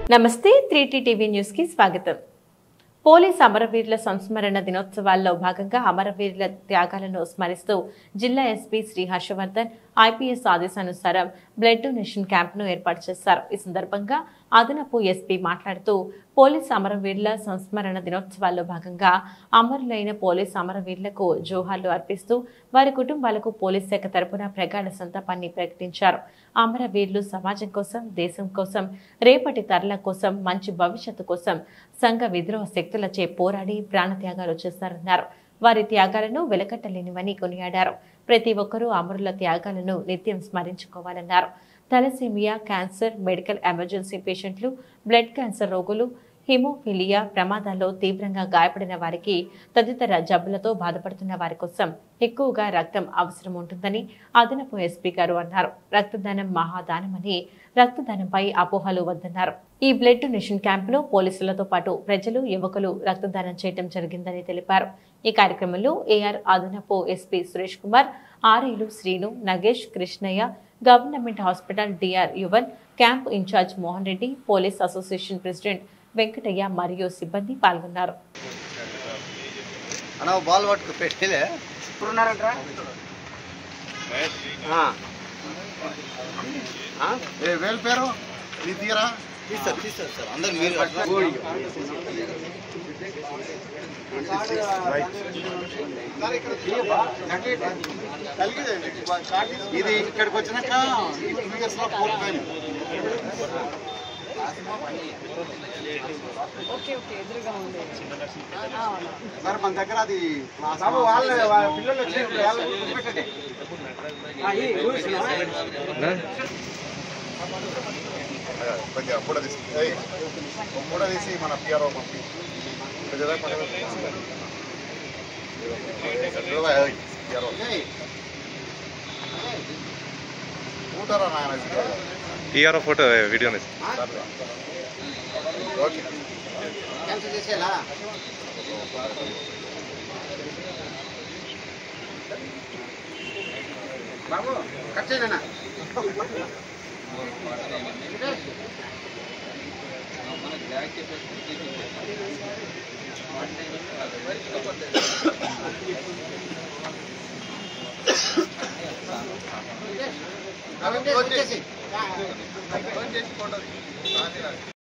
నమస్తే three TV news కి స్వాగతం పోలీస్ అమరవీరుల సంస్మరణ దినోత్సవాల్లో భాగంగా అమరవీరుల త్యాగాలను స్మరిస్తూ జిల్లా ఎస్పీ శ్రీ హర్షవర్ధన్ ఐపీఎస్ ఆదేశానుసారం బ్లడ్ డొనేషన్ క్యాంప్ ను ఏర్పాటు చేశారు ఈ సందర్భంగా అదనపు ఎస్పీ మాట్లాడుతూ పోలీస్ అమరవీరుల సంస్మరణ దినోత్సవాల్లో భాగంగా అమరులైన పోలీస్ అమరవీరులకు జోహార్లు అర్పిస్తూ వారి కుటుంబాలకు పోలీస్ శాఖ తరపున ప్రగాఢ సంతాపాన్ని ప్రకటించారు అమరవీరులు సమాజం కోసం దేశం కోసం రేపటి తరల కోసం మంచి భవిష్యత్తు కోసం సంఘ విద్రోహ శక్తులచే పోరాడి ప్రాణత్యాగాలు చేస్తారన్నారు వారి త్యాగాలను వెలకట్టలేనివని కొనియాడారు ప్రతి ఒక్కరూ అమరుల త్యాగాలను నిత్యం స్మరించుకోవాలన్నారు తలసేమియా క్యాన్సర్ మెడికల్ ఎమర్జెన్సీ పేషెంట్లు బ్లడ్ క్యాన్సర్ రోగులు హిమోఫిలియా ప్రమాదాల్లో తీవ్రంగా గాయపడిన వారికి తదితర జబ్బులతో బాధపడుతున్న వారి కోసం ఎక్కువగా రక్తం అవసరం ఉంటుందని అదనపు ఎస్పీ గారు అన్నారు రక్తదానం మహాదానమని రక్తదానంపై అపోహలు వద్దన్నారు ఈ బ్లడ్ డొనేషన్ క్యాంపులో పోలీసులతో పాటు ప్రజలు యువకులు రక్తదానం చేయడం జరిగిందని తెలిపారు ఈ కార్యక్రమంలో ఏఆర్ అదనపు ఎస్పీ సురేష్ కుమార్ ఆర్ఐలు Srinu Nagesh Krishnaiah government hospital DR యువన్ camp incharge Mohan Reddy police association president Venkataiah మరియు సిబ్బంది పాల్గొన్నారు అన్న బాల్ పట్టుకు పెట్టలే ఇప్పుడున్నారంట్రా ఏ వేలు పేరు ఇది తీరా తీస్తారు తీస్తారు సార్ అందరు మీరు ఇది ఇక్కడికి వచ్చినాక ఈ ఫిగర్స్ లో ఫోర్త్ టైం సార్ మన దగ్గర అది బాబు వాళ్ళ వాళ్ళ పిల్లలు వచ్చి వాళ్ళ పెట్టండి కొంచెం కూడా తీసి ఏయ్, కూడా తీసి మన పిఆర్ఓ పంపి కొంచెం దాకా పక్కన పెట్టు. చూడవా, ఏయ్, పిఆర్ఓ. కూతారా నాయన టీఆర్ఓ ఫోటో వీడియోని సరే. ఓకే క్యాన్సిల్ చేసేలా బాబు కట్ చేయనా వచ్చేసి